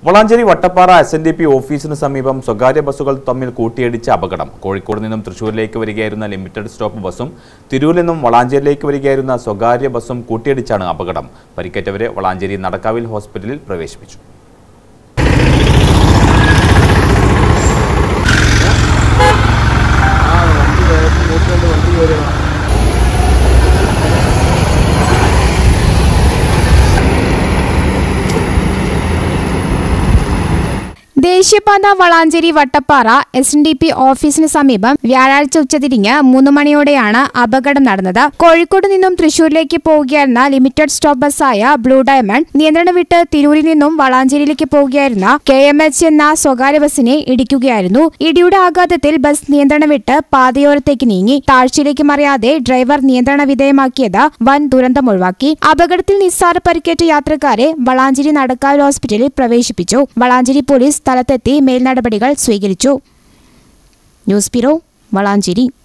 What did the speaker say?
Valanchery Vattappara S N D P ഓഫീസിന് സമീപം സ്വകാര്യ ബസ്സുകൾ തമ്മിൽ കൂട്ടിയിടിച്ച അപകടം കോഴിക്കോട് നിന്നും തൃശൂരിലേക്ക് വരികയായിരുന്ന ലിമിറ്റഡ് സ്റ്റോപ്പ് ബസ്സും തിരൂരിൽ നിന്നും വളാഞ്ചേരിയിലേക്ക് വരികയായിരുന്ന സ്വകാര്യ ബസ്സും കൂട്ടിയിടിച്ചാണ് അപകടം പരിക്കേറ്റവരെ വളാഞ്ചേരി നടക്കാവിൽ ഹോസ്പിറ്റലിൽ പ്രവേശിപ്പിച്ചു ദേശീയപാത Valanchery Vattappara S N D P ഓഫീസിന് സമീപം വ്യാഴാഴ്ച ഉച്ചതിരിഞ്ഞ് മൂന്ന് മണിയോടെയാണ് അപകടം നടന്നത് കോഴിക്കോട് നിന്നും തൃശൂരിലേക്ക് പോവുകയായിരുന്ന ലിമിറ്റഡ് സ്റ്റോപ്പ് ബസ്സായ ബ്ലൂ ഡയമണ്ട് നിയന്ത്രണം വിട്ട് തിരൂരിൽ നിന്നും വളാഞ്ചേരിയിലേക്ക് പോവുകയായിരുന്ന കെ എം എച്ച് എന്ന സ്വകാര്യ ബസ്സിനെ ഇടിക്കുകയായിരുന്നു ഇടിയുടെ ആഘാതത്തിൽ ബസ് നിയന്ത്രണം വിട്ട് പാതയോരത്തേക്ക് നീങ്ങി താഴ്ചയിലേക്ക് മറിയാതെ ഡ്രൈവർ നിയന്ത്രണ വിധേയമാക്കിയത് വൻ ദുരന്തം ഒഴിവാക്കി അപകടത്തിൽ നിസ്സാര പരിക്കേറ്റ യാത്രക്കാരെ വളാഞ്ചേരി നടക്കാവ് ഹോസ്പിറ്റലിൽ പ്രവേശിപ്പിച്ചു വളാഞ്ചേരി പോലീസ് സ്ഥലത്തെത്തി മേൽനടപടികൾ സ്വീകരിച്ചു ന്യൂസ് ബ്യൂറോ വളാഞ്ചേരി